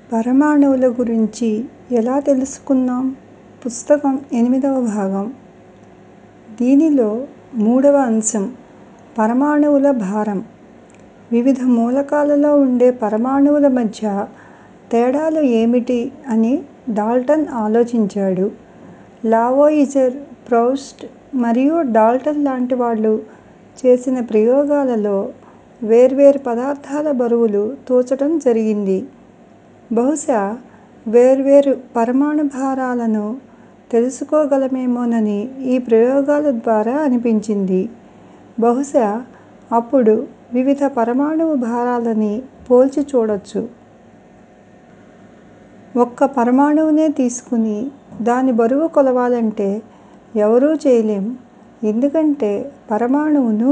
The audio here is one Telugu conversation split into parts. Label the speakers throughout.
Speaker 1: పరమాణువుల గురించి ఎలా తెలుసుకున్నాం పుస్తకం ఎనిమిదవ భాగం దీనిలో మూడవ అంశం పరమాణువుల భారం వివిధ మూలకాలలో ఉండే పరమాణువుల మధ్య తేడాలు ఏమిటి అని డాల్టన్ ఆలోచించాడు. లావోయిజర్, ప్రౌస్ట్ మరియు డాల్టన్ లాంటి వాళ్ళు చేసిన ప్రయోగాలలో వేర్వేరు పదార్థాల బరువులు తూచటం జరిగింది. బహుశా వేర్వేరు పరమాణు భారాలను తెలుసుకోగలమేమోనని ఈ ప్రయోగాల ద్వారా అనిపించింది. బహుశా అప్పుడు వివిధ పరమాణు భారాలని పోల్చి చూడొచ్చు. ఒక్క పరమాణువునే తీసుకుని దాని బరువు కొలవాలంటే ఎవరూ చేయలేం. ఎందుకంటే పరమాణువును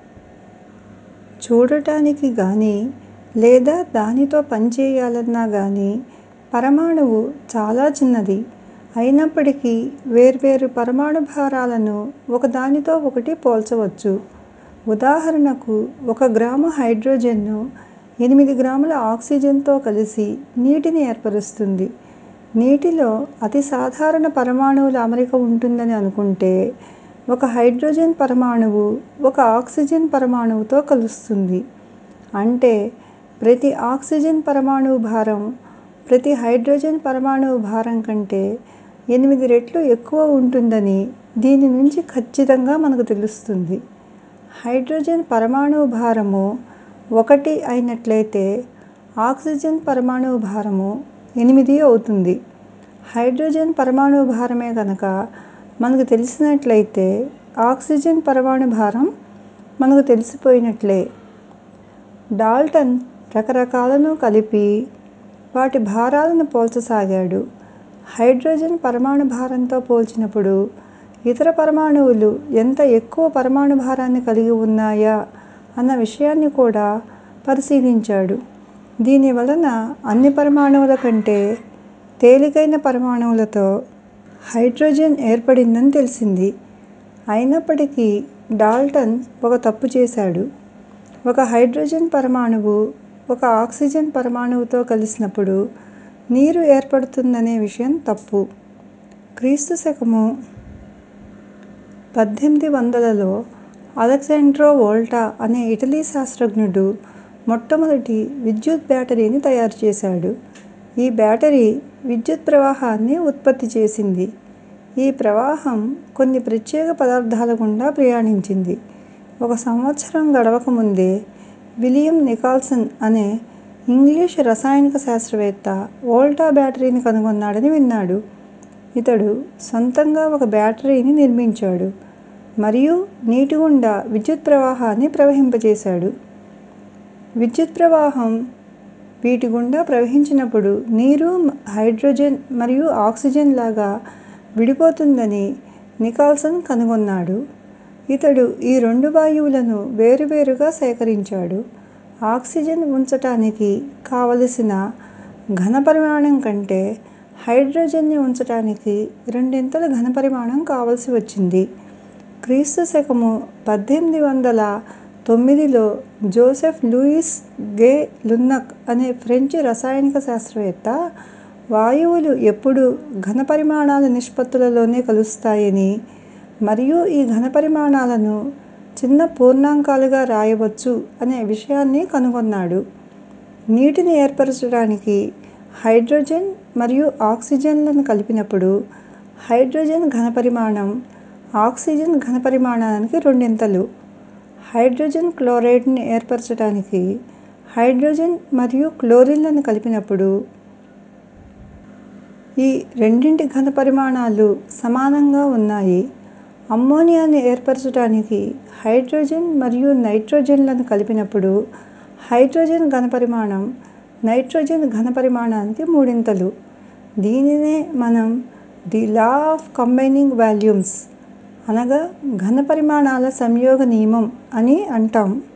Speaker 1: చూడటానికి గానీ లేదా దానితో పనిచేయాలన్నా గానీ పరమాణువు చాలా చిన్నది. అయినప్పటికీ వేర్వేరు పరమాణు భారాలను ఒకదానితో ఒకటి పోల్చవచ్చు. ఉదాహరణకు ఒక గ్రాము హైడ్రోజన్ ఎనిమిది గ్రాముల ఆక్సిజన్ తో కలిసి నీటిని ఏర్పరుస్తుంది. నీటిలో అతి సాధారణ పరమాణువుల అమరిక ఉంటుందని అనుకుంటే ఒక హైడ్రోజన్ పరమాణువు ఒక ఆక్సిజన్ పరమాణువుతో కలుస్తుంది. అంటే ప్రతి ఆక్సిజన్ పరమాణువు భారం ప్రతి హైడ్రోజన్ పరమాణువు భారం కంటే ఎనిమిది రెట్లు ఎక్కువ ఉంటుందని దీని నుంచి ఖచ్చితంగా మనకు తెలుస్తుంది. హైడ్రోజన్ పరమాణువు భారం ఒకటి అయినట్లయితే ఆక్సిజన్ పరమాణువు భారం ఎనిమిది అవుతుంది. హైడ్రోజన్ పరమాణువు భారమే గనక మనకు తెలిసినట్లయితే ఆక్సిజన్ పరమాణు భారం మనకు తెలిసిపోయినట్లే. డాల్టన్ రకరకాలను కలిపి వాటి భారాలను పోల్చసాగాడు. హైడ్రోజన్ పరమాణు భారంతో పోల్చినప్పుడు ఇతర పరమాణువులు ఎంత ఎక్కువ పరమాణు భారాన్ని కలిగి ఉన్నాయా అన్న విషయాన్ని కూడా పరిశీలించాడు. దీని వలన అన్ని పరమాణువుల కంటే తేలికైన పరమాణువులతో హైడ్రోజన్ ఏర్పడిందని తెలిసింది. అయినప్పటికీ డాల్టన్ ఒక తప్పు చేశాడు. ఒక హైడ్రోజన్ పరమాణువు ఒక ఆక్సిజన్ పరమాణువుతో కలిసినప్పుడు నీరు ఏర్పడుతుందనే విషయం తప్పు. క్రీస్తు శకం పద్దెనిమిది వందలలో అలెస్సాండ్రో వోల్టా అనే ఇటలీ శాస్త్రజ్ఞుడు మొట్టమొదటి విద్యుత్ బ్యాటరీని తయారుచేశాడు. ఈ బ్యాటరీ విద్యుత్ ప్రవాహాన్ని ఉత్పత్తి చేసింది. ఈ ప్రవాహం కొన్ని ప్రత్యేక పదార్థాల గుండా ప్రయాణించింది. ఒక సంవత్సరం గడవక ముందే విలియం నికాల్సన్ అనే ఇంగ్లీషు రసాయన శాస్త్రవేత్త వోల్టా బ్యాటరీని కనుగొన్నాడని విన్నాడు. ఇతడు సొంతంగా ఒక బ్యాటరీని నిర్మించాడు మరియు నీటి గుండా విద్యుత్ ప్రవాహాన్ని ప్రవహింపచేశాడు. విద్యుత్ ప్రవాహం వీటి గుండా ప్రవహించినప్పుడు నీరు హైడ్రోజన్ మరియు ఆక్సిజన్ లాగా విడిపోతుందని నికాల్సన్ కనుగొన్నాడు. ఇతడు ఈ రెండు వాయువులను వేరువేరుగా సేకరించాడు. ఆక్సిజన్ ఉంచటానికి కావలసిన ఘనపరిమాణం కంటే హైడ్రోజన్ ని ఉంచటానికి రెండింతలు ఘనపరిమాణం కావలసి వచ్చింది. క్రీస్తు శకం పద్దెనిమిది వందల తొమ్మిదిలో జోసెఫ్ లూయిస్ గే లున్నక్ అనే ఫ్రెంచ్ రసాయన శాస్త్రవేత్త వాయువులు ఎప్పుడూ ఘనపరిమాణాల నిష్పత్తులలోనే కలుస్తాయని మరియు ఈ ఘనపరిమాణాలను చిన్న పూర్ణాంకాలుగా రాయవచ్చు అనే విషయాన్ని కనుగొన్నాడు. నీటిని ఏర్పరచటానికి హైడ్రోజన్ మరియు ఆక్సిజన్ లను కలిపినప్పుడు హైడ్రోజన్ ఘనపరిమాణం ఆక్సిజన్ ఘనపరిమాణానికి రెండింతలు. హైడ్రోజన్ క్లోరైడ్ ని ఏర్పరచటానికి హైడ్రోజన్ మరియు క్లోరిన్ లను కలిపినప్పుడు ఈ రెండింటి ఘనపరిమాణాలు సమానంగా ఉన్నాయి. అమ్మోనియాను ఏర్పరచటానికి హైడ్రోజన్ మరియు నైట్రోజన్ లను కలిపినప్పుడు హైడ్రోజన్ ఘనపరిమాణం నైట్రోజన్ ఘనపరిమాణానికి మూడింతలు. దీనినే మనం the law of combining volumes అనగా ఘనపరిమాణాల సంయోగ నియమం అని అంటాం.